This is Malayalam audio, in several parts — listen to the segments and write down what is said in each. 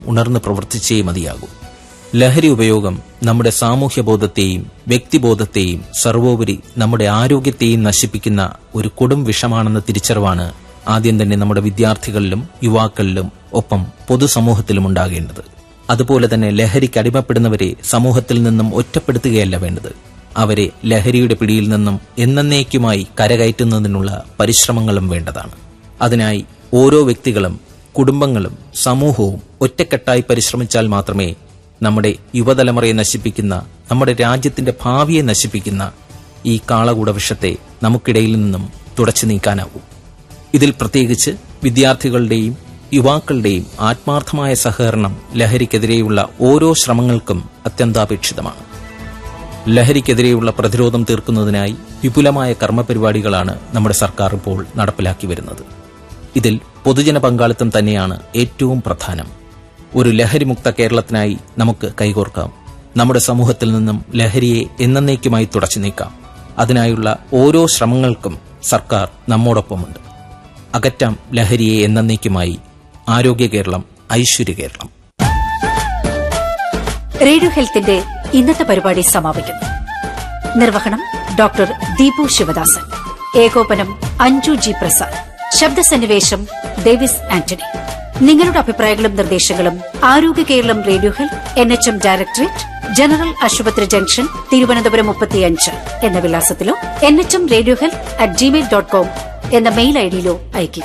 ഉണർന്ന് പ്രവർത്തിച്ചേ മതിയാകൂ ലഹരി ഉപയോഗം നമ്മുടെ സാമൂഹ്യബോധത്തെയും വ്യക്തിബോധത്തെയും സർവോപരി നമ്മുടെ ആരോഗ്യത്തെയും നശിപ്പിക്കുന്ന ഒരു കൊടും വിഷമാണെന്ന തിരിച്ചറിവാണ് ആദ്യം തന്നെ നമ്മുടെ വിദ്യാർത്ഥികളിലും യുവാക്കളിലും ഒപ്പം പൊതുസമൂഹത്തിലും ഉണ്ടാകേണ്ടത് അതുപോലെ തന്നെ ലഹരിക്ക് അടിമപ്പെടുന്നവരെ സമൂഹത്തിൽ നിന്നും ഒറ്റപ്പെടുത്തുകയല്ല വേണ്ടത് അവരെ ലഹരിയുടെ പിടിയിൽ നിന്നും എന്നേക്കുമായി കരകയറ്റുന്നതിനുള്ള പരിശ്രമങ്ങളും വേണ്ടതാണ് അതിനായി ഓരോ വ്യക്തികളും കുടുംബങ്ങളും സമൂഹവും ഒറ്റക്കെട്ടായി പരിശ്രമിച്ചാൽ മാത്രമേ നമ്മുടെ യുവതലമുറയെ നശിപ്പിക്കുന്ന നമ്മുടെ രാജ്യത്തിന്റെ ഭാവിയെ നശിപ്പിക്കുന്ന ഈ കാളകൂട വിഷത്തെ നമുക്കിടയിൽ നിന്നും തുടച്ചു നീക്കാനാവൂ ഇതിൽ പ്രത്യേകിച്ച് വിദ്യാർത്ഥികളുടെയും യുവാക്കളുടെയും ആത്മാർത്ഥമായ സഹകരണം ലഹരിക്കെതിരെയുള്ള ഓരോ ശ്രമങ്ങൾക്കും അത്യന്താപേക്ഷിതമാണ് ലഹരിക്കെതിരെയുള്ള പ്രതിരോധം തീർക്കുന്നതിനായി വിപുലമായ കർമ്മപരിപാടികളാണ് നമ്മുടെ സർക്കാർ ഇപ്പോൾ നടപ്പിലാക്കി വരുന്നത് ഇതിൽ പൊതുജന പങ്കാളിത്തം തന്നെയാണ് ഏറ്റവും പ്രധാനം ഒരു ലഹരിമുക്ത കേരളത്തിനായി നമുക്ക് കൈകോർക്കാം നമ്മുടെ സമൂഹത്തിൽ നിന്നും ലഹരിയെ എന്നേക്കുമായി തുടച്ചു നീക്കാം അതിനായുള്ള ഓരോ ശ്രമങ്ങൾക്കും സർക്കാർ നമ്മോടൊപ്പമുണ്ട് അകറ്റാം ലഹരിയെ എന്നേക്കുമായി ആരോഗ്യ കേരളം ഐശ്വര്യ കേരളം റേഡിയോ ഹെൽത്തിന്റെ ഇന്നത്തെ പരിപാടി സമാപിക്കുന്നു നിർവഹണം ഡോക്ടർ ദീപു ശിവദാസൻ ഏകോപനം അഞ്ജു ജി പ്രസാദ് ശബ്ദസന്നിവേശം ഡേവിസ് ആന്റണി നിങ്ങളുടെ അഭിപ്രായങ്ങളും നിർദ്ദേശങ്ങളും Arogya Keralam radio health N H M directorate general ആശുപത്രി ജംഗ്ഷൻ തിരുവനന്തപുരം മുപ്പത്തിയഞ്ച് എന്ന വിലാസത്തിലോ N H M radio health at Gmail dot com എന്ന മെയിൽ ഐഡിയിലോ അയയ്ക്കുക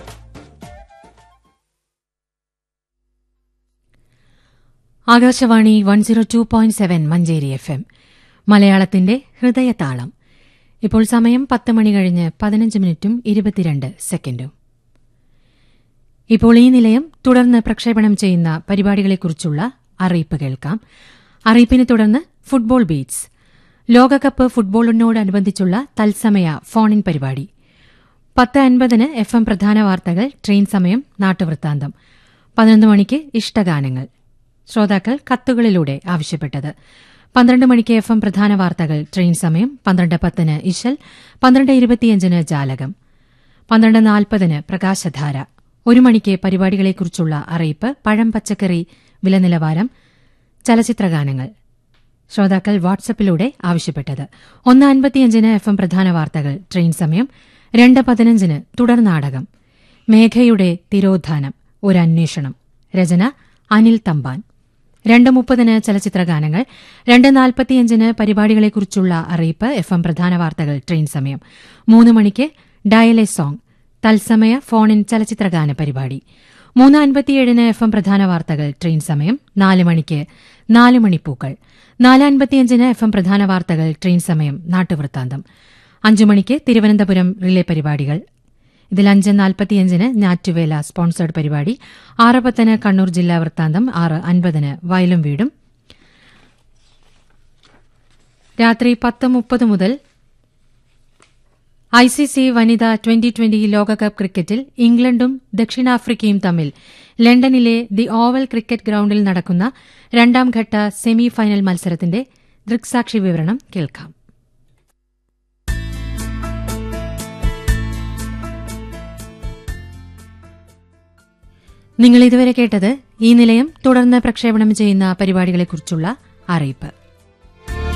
Akashvani one zero two point seven Manjeri F M മലയാളത്തിന്റെ ഹൃദയതാളം ഇപ്പോൾ സമയം പത്ത് മണി കഴിഞ്ഞ് പതിനഞ്ച് മിനിറ്റും ഇരുപത്തിരണ്ട് സെക്കൻഡും ഇപ്പോൾ ഈ നിലയം തുടർന്ന് പ്രക്ഷേപണം ചെയ്യുന്ന പരിപാടികളെക്കുറിച്ചുള്ള അറിയിപ്പ് കേൾക്കാം അറിയിപ്പിനെ തുടർന്ന് ഫുട്ബോൾ ബീറ്റ്സ് ലോകകപ്പ് ഫുട്ബോളിനോടനുബന്ധിച്ചുള്ള തത്സമയ ഫോൺ ഇൻ പരിപാടി പത്ത് അൻപതിന് എഫ് എം പ്രധാന വാർത്തകൾ ട്രെയിൻ സമയം നാട്ടുവൃത്താന്തം പതിനൊന്ന് മണിക്ക് ഇഷ്ടഗാനങ്ങൾ ശ്രോതാക്കൾ കത്തുകളിലൂടെ ആവശ്യപ്പെട്ടത് പന്ത്രണ്ട് മണിക്ക് എഫ് എം പ്രധാന വാർത്തകൾ ട്രെയിൻ സമയം പന്ത്രണ്ട് പത്തിന് ഇശൽ പന്ത്രണ്ട് ഇരുപത്തിയഞ്ചിന് ജാലകം പന്ത്രണ്ട് നാൽപ്പതിന് പ്രകാശധാര ഒരു മണിക്ക് പരിപാടികളെക്കുറിച്ചുള്ള അറിയിപ്പ് പഴം പച്ചക്കറി വില നിലവാരം ചലച്ചിത്രഗാനങ്ങൾ ശ്രോതാക്കൾ വാട്സപ്പിലൂടെ ആവശ്യപ്പെട്ടത് ഒന്ന് അൻപത്തിയഞ്ചിന് എഫ് എം പ്രധാന വാർത്തകൾ ട്രെയിൻ സമയം രണ്ട് പതിനഞ്ചിന് തുടർ നാടകം മേഘയുടെ തിരോധാനം ഒരു അന്വേഷണം രചന അനിൽ തമ്പാൻ രണ്ട് മുപ്പതിന് ചലച്ചിത്രഗാനങ്ങൾ രണ്ട് നാൽപ്പത്തിയഞ്ചിന് പരിപാടികളെക്കുറിച്ചുള്ള അറിയിപ്പ് എഫ് എം പ്രധാന വാർത്തകൾ ട്രെയിൻ സമയം മൂന്ന് മണിക്ക് ഡയലെ സോങ് തത്സമയ ഫോൺ ഇൻ ചലച്ചിത്രഗാന പരിപാടി മൂന്ന് അൻപത്തിയേഴിന് എഫ് എം പ്രധാന വാർത്തകൾ ട്രെയിൻ സമയം നാല് മണിക്ക് നാല് മണിപ്പൂക്കൾ നാല് അൻപത്തിയഞ്ചിന് എഫ് എം പ്രധാന വാർത്തകൾ ട്രെയിൻ സമയം നാട്ടുവൃത്താന്തം അഞ്ചു മണിക്ക് തിരുവനന്തപുരം റിലേ പരിപാടികൾ ഇതിൽ അഞ്ച് നാൽപ്പത്തിയഞ്ചിന് ഞാറ്റുവേല സ്പോൺസേഡ് പരിപാടി ആറ് പത്തിന് കണ്ണൂർ ജില്ലാ വൃത്താന്തം ആറ് അൻപതിന് വയലും വീടും രാത്രി പത്ത് മുപ്പത് മുതൽ ഐ സി സി വനിതാ ട്വന്റി ട്വന്റി ലോകകപ്പ് ക്രിക്കറ്റിൽ ഇംഗ്ലണ്ടും ദക്ഷിണാഫ്രിക്കയും തമ്മിൽ ലണ്ടനിലെ ദി ഓവൽ ക്രിക്കറ്റ് ഗ്രൌണ്ടിൽ നടക്കുന്ന രണ്ടാംഘട്ട സെമി ഫൈനൽ മത്സരത്തിന്റെ ദൃക്സാക്ഷി വിവരണം കേൾക്കാം നിങ്ങൾ ഇതുവരെ കേട്ടത് ഈ നിലയം തുടർന്ന് പ്രക്ഷേപണം ചെയ്യുന്ന പരിപാടികളെക്കുറിച്ചുള്ള അറിയിപ്പ്